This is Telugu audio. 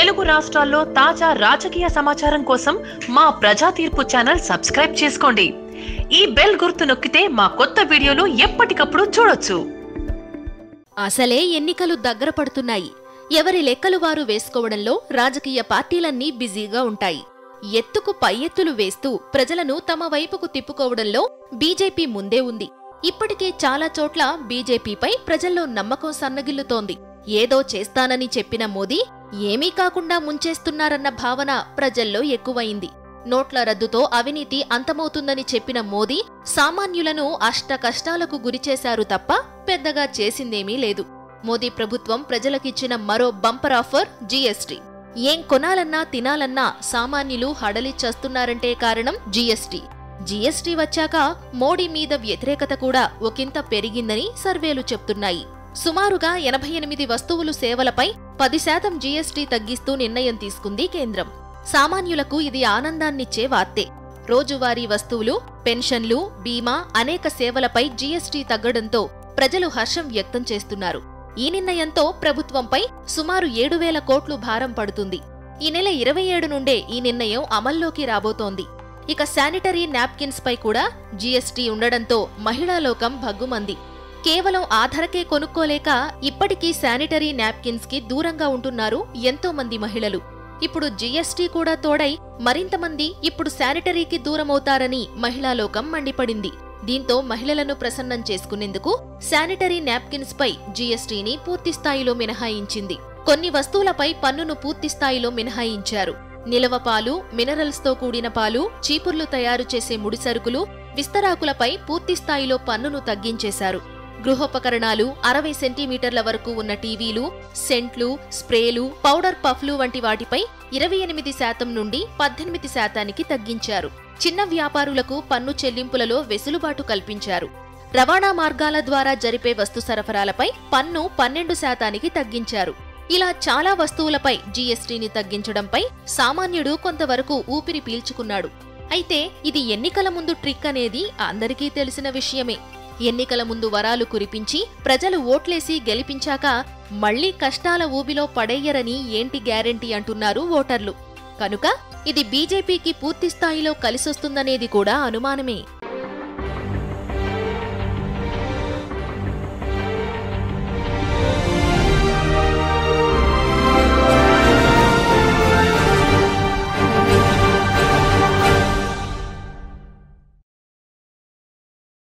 తెలుగు రాష్ట్రాల్లో తాజా రాజకీయ సమాచారం కోసం మా ప్రజా తీర్పు ఛానల్ సబ్స్క్రైబ్ చేసుకోండి ఈ బెల్ గుర్తు నొక్కితే మా కొత్త వీడియోలు ఎప్పటికప్పుడు చూడొచ్చు అసలే ఎన్నికలు దగ్గర పడుతున్నాయి ఎవరి లెక్కలు వారు వేసుకోవడంలో రాజకీయ పార్టీలన్నీ బిజీగా ఉంటాయి ఎత్తుకు పై ఎత్తులు వేస్తూ ప్రజలను తమ వైపుకు తిప్పుకోవడంలో బీజేపీ ముందే ఉంది ఇప్పటికే చాలా చోట్ల బీజేపీపై ప్రజల్లో నమ్మకం సన్నగిల్లుతోంది ఏదో చేస్తానని చెప్పిన మోదీ ఏమీ కాకుండా ముంచేస్తున్నారన్న భావన ప్రజల్లో ఎక్కువైంది నోట్ల రద్దుతో అవినీతి అంతమవుతుందని చెప్పిన మోదీ సామాన్యులను అష్ట కష్టాలకు గురిచేశారు తప్ప పెద్దగా చేసిందేమీ లేదు మోదీ ప్రభుత్వం ప్రజలకిచ్చిన మరో బంపర్ ఆఫర్ జీఎస్టీ ఏం కొనాలన్నా తినాలన్నా సామాన్యులు హడలిచ్చేస్తున్నారంటే కారణం జీఎస్టీ జీఎస్టీ వచ్చాక మోడీ మీద వ్యతిరేకత కూడా ఒకంత పెరిగిందని సర్వేలు చెప్తున్నాయి సుమారుగా ఎనభై ఎనిమిది వస్తువులు సేవలపై పది శాతం జీఎస్టీ తగ్గిస్తూ నిర్ణయం తీసుకుంది కేంద్రం సామాన్యులకు ఇది ఆనందాన్నిచ్చే వార్తే రోజువారీ వస్తువులు పెన్షన్లు బీమా అనేక సేవలపై జీఎస్టీ తగ్గడంతో ప్రజలు హర్షం వ్యక్తం చేస్తున్నారు ఈ నిర్ణయంతో ప్రభుత్వంపై సుమారు ఏడు వేల కోట్లు భారం పడుతుంది ఈ నెల ఇరవై ఏడు నుండే ఈ నిర్ణయం అమల్లోకి రాబోతోంది ఇక శానిటరీ నాప్కిన్స్ పై కూడా జీఎస్టీ ఉండడంతో మహిళా లోకం భగ్గుమంది కేవలం ఆధారకే కొనుక్కోలేక ఇప్పటికీ శానిటరీ నాప్కిన్స్ కి దూరంగా ఉంటున్నారు ఎంతో మంది మహిళలు ఇప్పుడు జీఎస్టీ కూడా తోడై మరింత మంది ఇప్పుడు శానిటరీకి దూరమవుతారని మహిళా లోకం మండిపడింది దీంతో మహిళలను ప్రసన్నం చేసుకునేందుకు శానిటరీ నాప్కిన్స్ పై జీఎస్టీని పూర్తిస్థాయిలో మినహాయించింది కొన్ని వస్తువులపై పన్నును పూర్తిస్థాయిలో మినహాయించారు నిలవ పాలు మినరల్స్ తో కూడిన పాలు చీపుర్లు తయారు చేసే ముడిసరుకులు విస్తరాకులపై పూర్తిస్థాయిలో పన్నును తగ్గించేశారు గృహోపకరణాలు అరవై సెంటీమీటర్ల వరకు ఉన్న టీవీలు సెంట్లు స్ప్రేలు పౌడర్ పఫ్లు వంటి వాటిపై ఇరవై ఎనిమిది శాతం నుండి పద్దెనిమిది శాతానికి తగ్గించారు చిన్న వ్యాపారులకు పన్ను చెల్లింపులలో వెసులుబాటు కల్పించారు రవాణా మార్గాల ద్వారా జరిపే వస్తు సరఫరాలపై పన్ను పన్నెండు శాతానికి తగ్గించారు ఇలా చాలా వస్తువులపై జీఎస్టీని తగ్గించడంపై సామాన్యుడు కొంతవరకు ఊపిరి పీల్చుకున్నాడు అయితే ఇది ఎన్నికల ముందు ట్రిక్ అనేది అందరికీ తెలిసిన విషయమే ఎన్నికల ముందు వరాలు కురిపించి ప్రజలు ఓట్లేసి గెలిపించాక మళ్లీ కష్టాల ఊబిలో పడేయరని ఏంటి గ్యారెంటీ అంటున్నారు ఓటర్లు కనుక ఇది బీజేపీకి పూర్తిస్థాయిలో కలిసొస్తుందనేది కూడా అనుమానమే